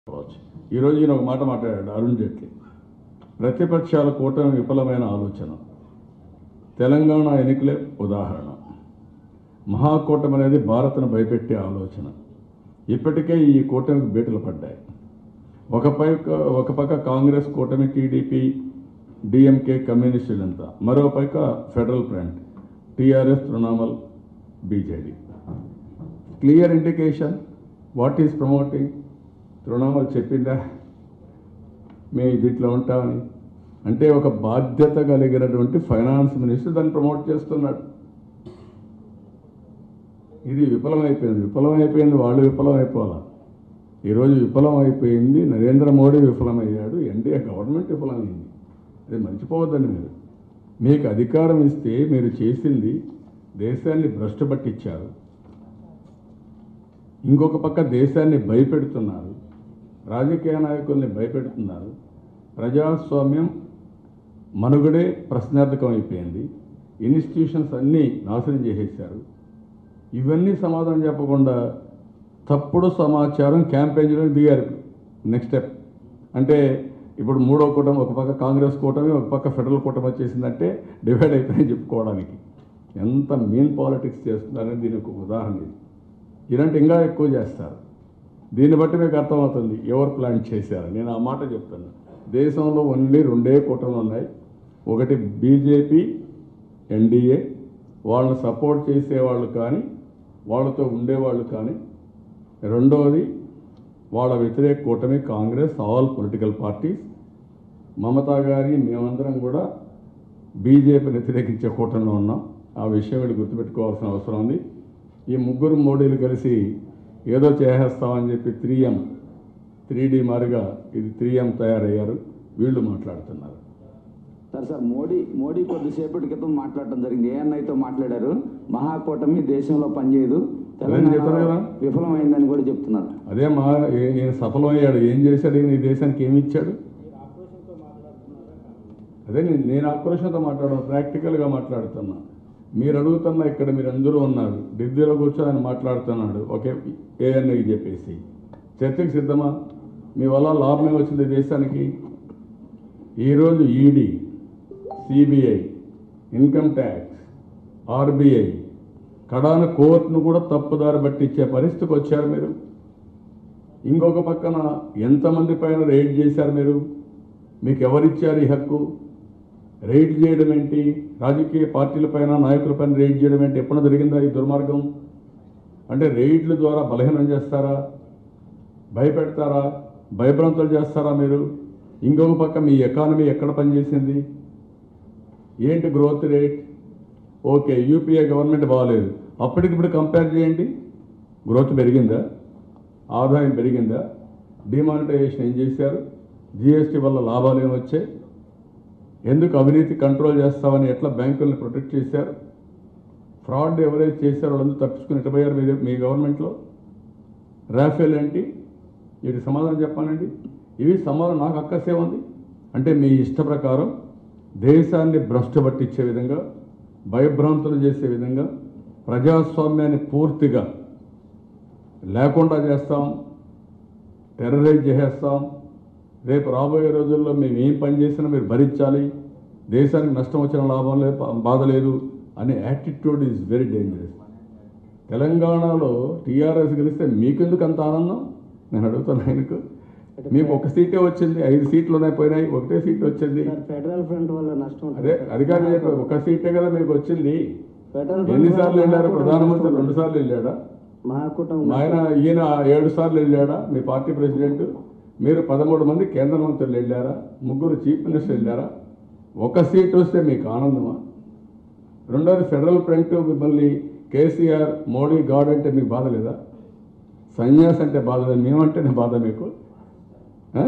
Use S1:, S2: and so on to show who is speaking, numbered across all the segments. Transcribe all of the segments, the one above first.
S1: కావచ్చు ఈరోజు ఈయన ఒక మాట మాట్లాడాడు అరుణ్ జైట్లీ ప్రతిపక్షాల కూటమి విఫలమైన ఆలోచన తెలంగాణ ఎన్నికలే ఉదాహరణ మహాకూటమి అనేది భారత్ను భయపెట్టే ఆలోచన ఇప్పటికే ఈ కూటమికి బీటలు పడ్డాయి ఒక పైక ఒక పక్క కాంగ్రెస్ కూటమి టీడీపీ డిఎంకే కమ్యూనిస్టులంతా మరో పైక federal front TRS Trinamool BJD clear indication what is promoting Trinamool చెప్పిందా మేము దీంట్లో ఉంటామని అంటే ఒక బాధ్యత కలిగినటువంటి ఫైనాన్స్ మినిస్టర్ దాన్ని ప్రమోట్ చేస్తున్నాడు ఇది విఫలమైపోయింది విఫలమైపోయింది వాళ్ళు విఫలమైపోవాలా ఈరోజు విఫలం అయిపోయింది నరేంద్ర మోడీ విఫలమయ్యాడు ఎన్డీఏ గవర్నమెంట్ విఫలమైంది అది మర్చిపోవద్దండి మీరు మీకు అధికారం ఇస్తే మీరు చేసింది దేశాన్ని భ్రష్టు పట్టించారు ఇంకొక పక్క దేశాన్ని భయపెడుతున్నారు రాజకీయ నాయకుల్ని భయపెడుతున్నారు ప్రజాస్వామ్యం మనుగడే ప్రశ్నార్థకం అయిపోయింది ఇన్స్టిట్యూషన్స్ అన్నీ నాశనం చేసేశారు ఇవన్నీ సమాధానం చెప్పకుండా తప్పుడు సమాచారం క్యాంపెయిన్లో దిగారు నెక్స్ట్ స్టెప్ అంటే ఇప్పుడు మూడో కూటమి ఒక పక్క కాంగ్రెస్ కూటమి ఒక పక్క ఫెడరల్ కూటమి వచ్చేసిందంటే డివైడ్ అయిపోయిందని చెప్పుకోవడానికి ఎంత మీన్ పాలిటిక్స్ చేస్తున్నారని దీనికి ఒక ఉదాహరణ ఇది ఇలాంటి ఇంకా ఎక్కువ చేస్తారు దీన్ని బట్టి మీకు అర్థమవుతుంది ఎవరు ప్లాన్ చేశారు నేను ఆ మాట చెప్తాను దేశంలో ఓన్లీ రెండే కూటమిలు ఉన్నాయి ఒకటి బీజేపీ ఎన్డీఏ వాళ్ళని సపోర్ట్ చేసేవాళ్ళు కానీ వాళ్ళతో ఉండేవాళ్ళు కానీ రెండవది వాళ్ళ వ్యతిరేక కూటమి Congress all political parties Mamata గారి మేమందరం కూడా బీజేపీని వ్యతిరేకించే కూటమిలో ఉన్నాం ఆ విషయం వీళ్ళు గుర్తుపెట్టుకోవాల్సిన అవసరం ఉంది ఈ ముగ్గురు మోడీలు కలిసి ఏదో చేసేస్తామని చెప్పి త్రీ ఎం త్రీ డి మారిగా ఇది త్రీ ఎం తయారయ్యారు వీళ్ళు మాట్లాడుతున్నారు
S2: సార్ సార్ మోడీ మోడీ కొద్దిసేపటి క్రితం మాట్లాడటం జరిగింది ఏఎన్ఐతో మాట్లాడారు మహాకూటమి దేశంలో పనిచేయదు
S1: అదేం చెప్తారు కదా?
S2: విఫలమైందని కూడా చెప్తున్నారు
S1: అదే మా ఏ- ఈయన సఫలమయ్యాడు ఏం చేశాడు ఈయన ఈ దేశానికి ఏమి ఇచ్చాడు అదే నేను నేను ఆక్రోషంతో మాట్లాడను ప్రాక్టికల్గా మాట్లాడుతున్నా మీరు అడుగుతున్న ఇక్కడ మీరు అందరూ ఉన్నారు ఢిల్లీలో కూర్చొని ఆయన మాట్లాడుతున్నాడు ఒకే ఏఎన్ఐకి చెప్పేసి చర్చకి సిద్ధమా మీ వల్ల లాభమే వచ్చింది దేశానికి ఈరోజు ED CBI income tax RBI కడాన కోర్టును కూడా తప్పుదారి పట్టించే పరిస్థితికి వచ్చారు మీరు ఇంకొక పక్కన ఎంతమంది పైన రైడ్ చేశారు మీరు మీకు ఎవరిచ్చారు ఈ హక్కు రైడ్ చేయడం ఏంటి రాజకీయ పార్టీల పైన నాయకుల పైన రైడ్ చేయడం ఏంటి ఎప్పుడు జరిగిందా ఈ దుర్మార్గం అంటే రైడ్ల ద్వారా బలహీనం చేస్తారా భయపెడతారా భయభ్రాంతులు చేస్తారా మీరు ఇంకొక పక్క మీ ఎకానమీ ఎక్కడ పనిచేసింది ఏంటి growth rate okay UPA government బాగాలేదు అప్పటికిప్పుడు కంపేర్ చేయండి గ్రోత్ పెరిగిందా ఆదాయం పెరిగిందా డిమానిటైజేషన్ ఏం చేశారు జిఎస్టీ వల్ల లాభాలు ఏమి వచ్చాయి ఎందుకు అవినీతి కంట్రోల్ చేస్తామని ఎట్లా బ్యాంకుల్ని ప్రొటెక్ట్ చేశారు ఫ్రాడ్ ఎవరైతే చేశారో వాళ్ళందరూ తప్పించుకుని ఎట్టబోయారు మీ మీ గవర్నమెంట్లో రాఫెల్ ఏంటి వీటి సమాధానం చెప్పానండి ఇవి సమాధానం నాకు అక్కసే ఉంది అంటే మీ ఇష్ట ప్రకారం దేశాన్ని భ్రష్టు పట్టించే విధంగా భయభ్రాంతులు చేసే విధంగా ప్రజాస్వామ్యాన్ని పూర్తిగా లేకుండా చేస్తాం టెర్రరైజ్ చేసేస్తాం రేపు రాబోయే రోజుల్లో మేము ఏం పని చేసినా మీరు భరించాలి దేశానికి నష్టం వచ్చిన లాభం లేదు బాధ లేదు అనే యాటిట్యూడ్ ఈజ్ వెరీ డేంజరస్ తెలంగాణలో టీఆర్ఎస్ గెలిస్తే మీకెందుకు అంత ఆనందం నేను అడుగుతాను ఆయనకు మీకు ఒక సీటే వచ్చింది ఐదు సీట్లు ఉన్నాయి పోయినాయి ఒకటే సీట్ వచ్చింది
S3: సార్ ఫెడరల్ ఫ్రంట్ వల్ల నష్టం ఉంటుంది
S1: అదే
S3: సార్.
S1: అది కాదు నేను చెప్పేది. ఒక సీటే కదా మీకు వచ్చింది
S3: ఫెడరల్ ఫ్రంట్
S1: ఎన్నిసార్లు
S3: వల్ల
S1: వెళ్ళారు
S3: మహాకూటమి
S1: ప్రధానమంత్రి
S3: నష్టం
S1: రెండు సార్లు వెళ్ళాడా
S3: మహాకూటమి
S1: మా ఆయన ఈయన ఏడు సార్లు వెళ్ళాడా మీ పార్టీ ప్రెసిడెంట్ మీరు పదమూడు మంది కేంద్ర మంత్రులు వెళ్ళారా ముగ్గురు చీఫ్ మినిస్టర్ వెళ్ళారా ఒక సీట్ వస్తే మీకు ఆనందమా రెండోది ఫెడరల్ ఫ్రంట్ మిమ్మల్ని కేసీఆర్ మోడీ గాడ్ అంటే మీకు బాధ లేదా సన్యాస్ అంటే బాధ లేదు మేమంటేనే బాధ మీకు ఆ?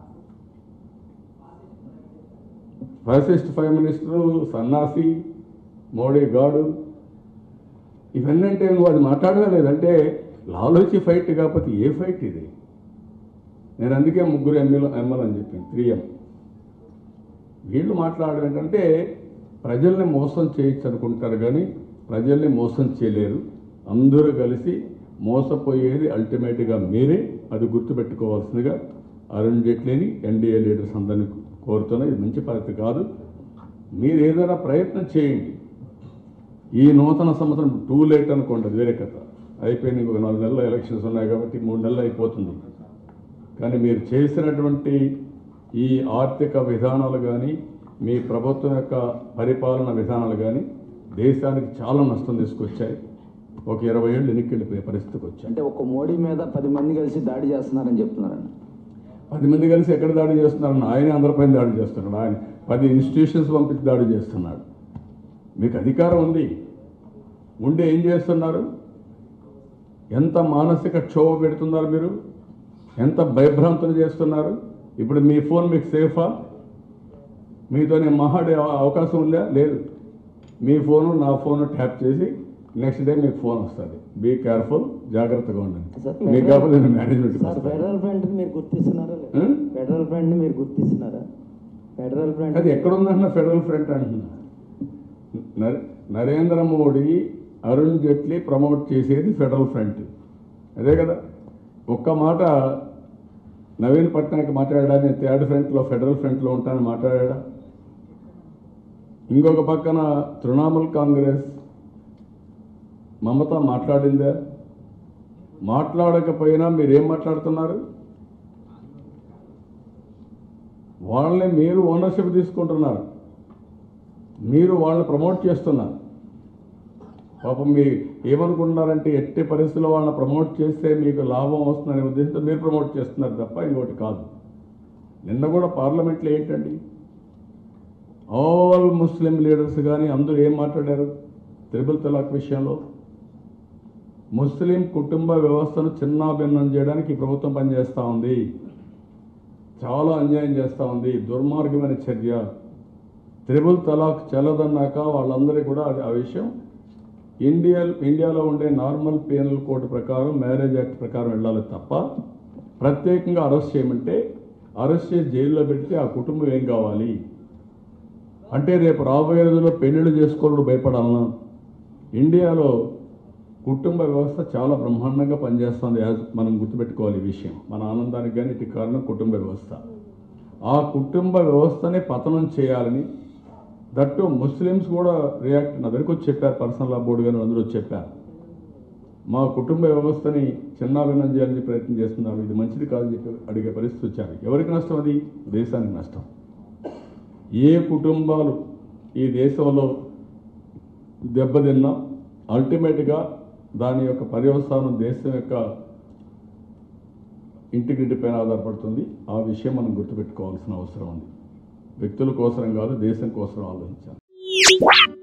S1: ఫాసిస్ట్ ప్రైమ్ మినిస్టరు సన్నాసి మోడీ గాడు ఇవన్నీ అంటే నువ్వు అది మాట్లాడలేదంటే లాలోచి ఫైట్ కాకపోతే ఏ ఫైట్ ఇది నేను అందుకే ముగ్గురు ఎమ్మెల్యే ఎమ్మెల్యే అని చెప్పాను త్రీ ఎం వీళ్ళు మాట్లాడడం ఏంటంటే ప్రజల్ని మోసం చేయొచ్చు అనుకుంటారు కానీ ప్రజల్ని మోసం చేయలేరు అందరూ కలిసి మోసపోయేది అల్టిమేట్గా మీరే అది గుర్తుపెట్టుకోవాల్సిందిగా అరుణ్ జైట్లీని ఎన్డీఏ లీడర్స్ అందరినీ కోరుతున్నా ఇది మంచి పద్ధతి కాదు మీరు ఏదైనా ప్రయత్నం చేయండి ఈ నూతన సంవత్సరం టూ లేట్ అనుకోండి అది వేరే కథ అయిపోయింది ఇంకొక నాలుగు నెలలు ఎలక్షన్స్ ఉన్నాయి కాబట్టి మూడు నెలలు అయిపోతుంది కానీ మీరు చేసినటువంటి ఈ ఆర్థిక విధానాలు కానీ మీ ప్రభుత్వం యొక్క పరిపాలన విధానాలు కానీ దేశానికి చాలా నష్టం తీసుకొచ్చాయి ఒక ఇరవై ఏళ్ళు వెనక్కి వెళ్ళిపోయే పరిస్థితికి వచ్చాయి
S2: అంటే ఒక మోడీ మీద పది మంది కలిసి దాడి చేస్తున్నారని చెప్తున్నారండి
S1: పది మంది కలిసి ఎక్కడ దాడి చేస్తున్నారని ఆయన అందరిపైన దాడి చేస్తున్నాడు ఆయన పది ఇన్స్టిట్యూషన్స్ పంపించి దాడి చేస్తున్నాడు మీకు అధికారం ఉంది ఉండి ఏం చేస్తున్నారు ఎంత మానసిక క్షోభ పెడుతున్నారు మీరు ఎంత భయభ్రాంతులు చేస్తున్నారు ఇప్పుడు మీ ఫోన్ మీకు సేఫా మీతో నేను మాట్లాడే అవ- అవకాశం ఉందా లేదు మీ ఫోను నా ఫోను ట్యాప్ చేసి నెక్స్ట్ డే మీకు ఫోన్ వస్తుంది బీ కేర్ఫుల్ జాగ్రత్తగా ఉండండి
S3: సార్,
S1: మీకు కాకపోతే నేను మేనేజ్మెంట్
S3: సార్ ఫెడరల్ ఫ్రంట్ మీరు గుర్తిస్తున్నారా లేదా?
S1: హ్మ్?
S3: ఫెడరల్ ఫ్రంట్ మీరు గుర్తిస్తున్నారా ఫెడరల్ ఫ్రంట్
S1: అది ఎక్కడుందంటున్నా ఫెడరల్ ఫ్రంట్ అంటున్నా నరే- నరేంద్ర మోడీ అరుణ్ జైట్లీ ప్రమోట్ చేసేది ఫెడరల్ ఫ్రంట్ అదే కదా ఒక్క మాట నవీన్ పట్నాయక్ మాట్లాడాడని థర్డ్ ఫ్రంట్లో ఫెడరల్ ఫ్రంట్లో ఉంటానని మాట్లాడా ఇంకొక పక్కన తృణమూల్ కాంగ్రెస్ మమత మాట్లాడిందా మాట్లాడకపోయినా మీరేం మాట్లాడుతున్నారు వాళ్ళని మీరు ఓనర్షిప్ తీసుకుంటున్నారు మీరు వాళ్ళని ప్రమోట్ చేస్తున్నారు పాపం మీ ఏమనుకుంటున్నారంటే ఎట్టి పరిస్థితుల్లో వాళ్ళని ప్రమోట్ చేస్తే మీకు లాభం వస్తుందనే ఉద్దేశంతో మీరు ప్రమోట్ చేస్తున్నారు తప్ప ఇంకోటి కాదు నిన్న కూడా పార్లమెంట్లో ఏంటండి ఆల్ ముస్లిం లీడర్స్ కానీ అందరూ ఏం మాట్లాడారు త్రిబుల్ తలాక్ విషయంలో ముస్లిం కుటుంబ వ్యవస్థను చిన్నాభిన్నం చేయడానికి ఈ ప్రభుత్వం పనిచేస్తూ ఉంది చాలా అన్యాయం చేస్తూ ఉంది దుర్మార్గమైన చర్య త్రిబుల్ తలాక్ చెల్లదన్నాక వాళ్ళందరికీ కూడా అది ఆ విషయం ఇండియా ఇండియాలో ఉండే నార్మల్ పీనల్ కోడ్ ప్రకారం మ్యారేజ్ యాక్ట్ ప్రకారం వెళ్ళాలి తప్ప ప్రత్యేకంగా అరెస్ట్ చేయమంటే అరెస్ట్ చేసి జైల్లో పెడితే ఆ కుటుంబం ఏం కావాలి అంటే రేపు రాబోయే రోజుల్లో పెళ్ళిళ్ళు చేసుకోవడం భయపడాలనా ఇండియాలో కుటుంబ వ్యవస్థ చాలా బ్రహ్మాండంగా పనిచేస్తుంది యాజ్ మనం గుర్తుపెట్టుకోవాలి ఈ విషయం మన ఆనందానికి కానీ ఇటు కారణం కుటుంబ వ్యవస్థ ఆ కుటుంబ వ్యవస్థని పతనం చేయాలని దట్టు ముస్లిమ్స్ కూడా రియాక్ట్ నా దగ్గరికి వచ్చి చెప్పారు పర్సనల్ లా బోర్డు కానీ అందరూ వచ్చి చెప్పారు మా కుటుంబ వ్యవస్థని చిన్నాభిన్నం చేయాలని ప్రయత్నం చేస్తున్నారు ఇది మంచిది కాదని చెప్పి అడిగే పరిస్థితి వచ్చారు ఎవరికి నష్టం అది దేశానికి నష్టం ఏ కుటుంబాలు ఈ దేశంలో దెబ్బతిన్నా అల్టిమేట్గా దాని యొక్క పర్యవసానం దేశం యొక్క ఇంటిగ్రిటీ పైన ఆధారపడుతుంది ఆ విషయం మనం గుర్తుపెట్టుకోవాల్సిన అవసరం ఉంది వ్యక్తుల కోసం కాదు దేశం కోసం ఆలోచించాలి